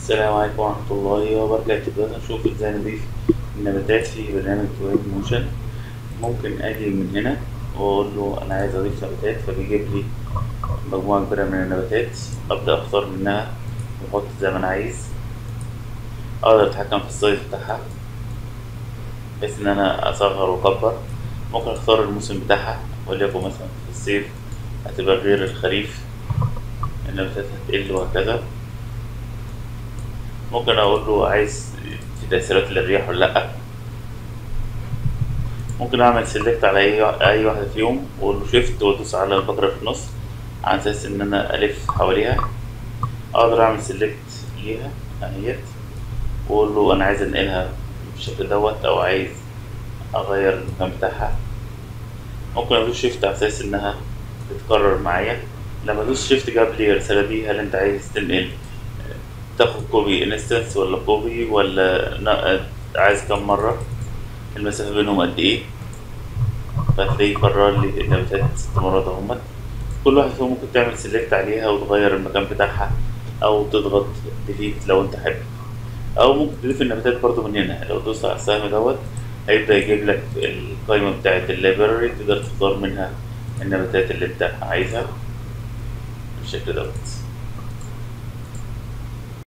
السلام عليكم ورحمة الله وبركاته دلوقتي هنشوف ازاي نضيف النباتات في برنامج ويب موشن ممكن اجي من هنا واقول له انا عايز اضيف نباتات فبيجيب لي مجموعة كبيرة من النباتات ابدأ اختار منها واحط زي ما انا عايز اقدر اتحكم في السايز بتاعها بحيث ان انا اصغر واكبر ممكن اختار الموسم بتاعها وليكن مثلا في الصيف هتبقى غير الخريف النباتات هتقل وهكذا ممكن اقول له عايز في تأثيرات للرياح ولا لأ ممكن اعمل سيلكت على اي اي واحدة فيهم واقول له شيفت وادوس على البكرة في النص على اساس ان انا الف حواليها اقدر اعمل سيلكت ليها اهيت واقول له انا عايز انقلها بالشكل دوت او عايز اغير المكان بتاعها ممكن ادوس شيفت على اساس انها تتكرر معايا لما ادوس شيفت جاب لي رسالة دي هل انت عايز تنقل تاخد كوبي انستنس ولا كوبي ولا عايز كم مرة المسافة بينهم قد ايه فهتلاقيه قرر لي النباتات ست مرات اهمت كل واحد فيهم ممكن تعمل سيلكت عليها وتغير المكان بتاعها او تضغط ديليت لو انت حابب او ممكن تضيف النباتات برضو من هنا لو دوست على السهم دوت هيبدأ يجيب لك القائمة بتاعة اللايبراري تقدر تختار منها النباتات اللي انت عايزها بالشكل دوت